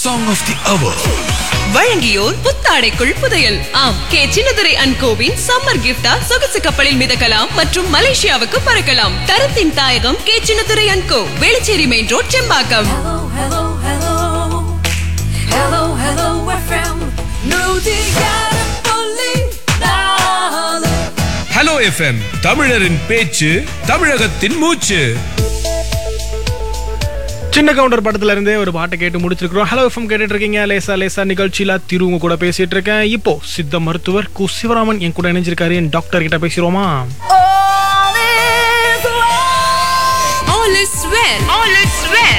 Song of the Hour. வழங்கியோர் புத்தாடைக்குள் புதையல் ஆம் கே சின்னதுரை அண்ட் கோவின் சம்மர் கிஃப்டா சொகுசு கப்பலில் மிதக்கலாம் மற்றும் மலேசியாவுக்கு பறக்கலாம் தரத்தின் தாயகம் K Chinnadurai and Co Velachery main road Sembakkam Hello, hello, hello. Hello, hello, FM. நூத்தியாறு புள்ளி நாலு. ஹலோ எஃப்எம் தமிழரின் பேச்சு தமிழகத்தின் மூச்சு சின்ன கவுண்டர் படத்துல இருந்தே ஒரு பாட்டை கேட்டு முடிச்சிருக்கிறோம் ஹலோ எஃப்எம் கேட்டுட்டு இருக்கீங்க லேசா லேசா நிகழ்ச்சியில திரு உங்க கூட பேசிட்டு இருக்கேன் இப்போ சித்த மருத்துவர் கு சிவராமன் என் கூட இணைஞ்சிருக்காரு என் டாக்டர் கிட்ட பேசிடுவோமா All is well. All is well all is well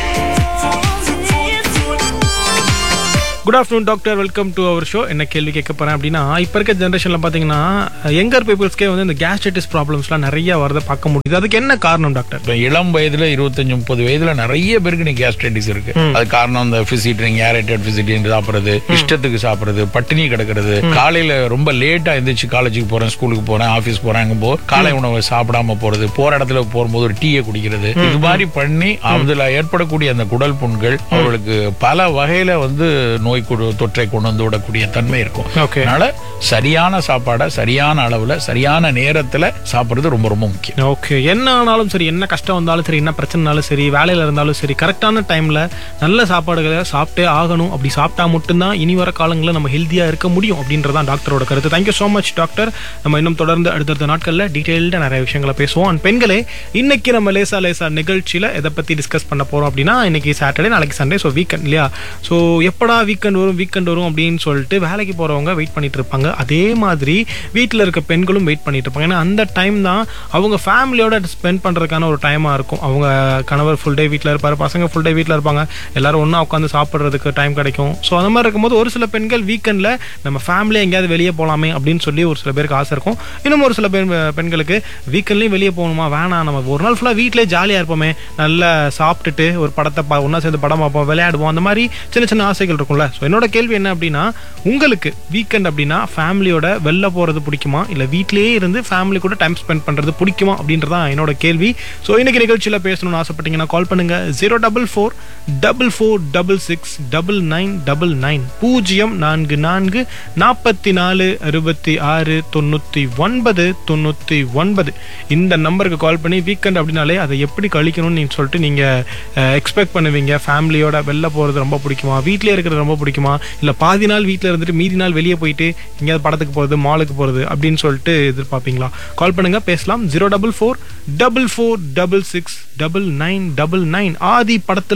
good afternoon doctor welcome to our show என்ன கேள்வி கேட்க போறேன் அப்படின்னா இப்போ இருக்க ஜென்ரேஷன்ல பாத்தீங்கன்னா யங்கர் பீப்புள்ஸ்க்கே வந்து இந்த கேஸ்ட்ரைட்டிஸ் ப்ராப்ளம்ஸ்லாம் நிறைய வரதை பார்க்க முடியுது அதுக்கு என்ன காரணம் டாக்டர் இப்ப இளம் வயதுல இருபத்தஞ்சு முப்பது வயதுல நிறைய பேருக்கு நீ கேஸ்ட்ரைட்டிஸ் இருக்கு அது காரணம் இந்த பிசிட்ரிங் ஏரேட்டட் பிசிட்டின் சாப்பிடுறது இஷ்டத்துக்கு சாப்பிடுறது பட்டினி கிடக்கிறது காலையில ரொம்ப லேட்டா எந்திரிச்சு காலேஜுக்கு போறேன் ஸ்கூலுக்கு போறேன் ஆபீஸ் போறேன் அங்க போ காலை உணவு சாப்பிடாம போறது போற இடத்துல போகும்போது ஒரு டீயை குடிக்கிறது இது மாதிரி பண்ணி அதுல ஏற்படக்கூடிய அந்த குடல் புண்கள் அவர்களுக்கு பல வகையில வந்து நோய் கொடு- தொற்றை கொண்டு வந்து விடக்கூடிய தன்மை இருக்கும் Okay. அதனால சரியான சாப்பாடை சரியான அளவுல சரியான நேரத்துல சாப்பிடுறது ரொம்ப ரொம்ப முக்கியம் ஓகே என்ன ஆனாலும் சரி என்ன கஷ்டம் வந்தாலும் சரி என்ன பிரச்சனைனாலும் சரி வேலையில இருந்தாலும் சரி கரெக்டான டைம்ல நல்ல சாப்பாடுகளை சாப்பிட்டே ஆகணும் அப்படி சாப்பிட்டா மட்டும்தான் இனி வர காலங்களில் நம்ம ஹெல்த்தியா இருக்க முடியும் அப்படின்றதான் டாக்டரோட கருத்து தேங்க்யூ ஸோ மச் டாக்டர் நம்ம இன்னும் தொடர்ந்து அடுத்தடுத்த நாட்கள்ல டீட்டெயில்டாக நிறைய விஷயங்களை பேசுவோம் அண்ட் பெண்களே இன்னைக்கு நம்ம லேசா லேசா நிகழ்ச்சியில எதை பத்தி டிஸ்கஸ் பண்ண போறோம் அப்படின்னா இன்னைக்கு சாட்டர்டே நாளைக்கு சண்டே ஸோ வீக்கெண்ட் இல்லையா ஸோ எப்படா வீக்கெண்ட் வரும் வீக்கெண்ட் வரும் அப்படின்னு சொல்லிட்டு வேலைக்கு போறவங்க வெயிட் பண்ணிட்டு இருப்பாங்க அதே மாதிரி வீட்டில் இருக்க பெண்களும் வெயிட் பண்ணிட்டு இருப்பாங்க ஏன்னா அந்த டைம் தான் அவங்க ஃபேமிலியோட ஸ்பெண்ட் பண்றதுக்கான ஒரு டைமா இருக்கும் அவங்க கணவர் ஃபுல் டே வீட்டில் இருப்பாரு பசங்க ஃபுல் டே வீட்டில் இருப்பாங்க எல்லாரும் ஒண்ணா உட்காந்து சாப்பிட்றதுக்கு டைம் கிடைக்கும் ஸோ அந்த மாதிரி இருக்கும்போது ஒரு சில பெண்கள் வீக்கெண்டில் நம்ம ஃபேமிலியாக எங்கேயாவது வெளியே போகலாமே அப்படின்னு சொல்லி ஒரு சில பேருக்கு ஆசை இருக்கும் இன்னும் ஒரு சில பெண் பெண்களுக்கு வீக்கெண்ட்லேயும் வெளியே போகணுமா வேணாம் நம்ம ஒரு நாள் ஃபுல்லாக வீட்டிலே ஜாலியாக இருப்போமே நல்லா சாப்பிட்டுட்டு ஒரு படத்தை பா ஒன்றா சேர்ந்து படம் பார்ப்போம் விளையாடுவோம் அந்த மாதிரி சின்ன சின்ன ஆசைகள் இருக்கும்ல ஸோ என்னோட கேள்வி என்ன அப்படின்னா உங்களுக்கு வீக்கெண்ட் அப்படின்னா ஃபேமிலியோட வெளில போகிறது பிடிக்குமா இல்லை வீட்டிலேயே இருந்து ஃபேமிலி கூட டைம் ஸ்பெண்ட் பண்ணுறது பிடிக்குமா அப்படின்றதான் என்னோட கேள்வி ஸோ இன்னைக்கு நிகழ்ச்சியில் பேசணும்னு ஆசைப்பட்டீங்கன்னா கால் பண்ணுங்க zero double four double four double six double nine double nine பூஜ்ஜியம் நான்கு நான்கு நாற்பத்தி நாலு அறுபத்தி ஆறு தொண்ணூற்றி ஒன்பது தொண்ணூற்றி ஒன்பது இந்த நம்பருக்கு கால் பண்ணி வீக்கெண்ட் அப்படின்னாலே அதை எப்படி கழிக்கணும்னு நீங்க சொல்லிட்டு நீங்கள் எக்ஸ்பெக்ட் பண்ணுவீங்க ஃபேமிலியோட வெளில போகிறது ரொம்ப பிடிக்குமா வீட்டிலே இருக்கிறது ரொம்ப பிடிக்குமா இல்லை பாதி நாள் வீட்டில் இருந்துட்டு மீதி நாள் வெளியே போயிட்டு எங்கேயாவது படத்துக்கு போகிறது மாலுக்கு போகிறது அப்படின்னு சொல்லிட்டு எதிர்பார்ப்பீங்களா கால் பண்ணுங்க பேசலாம் zero double four double four double six double nine double nine Aadhi படத்தில்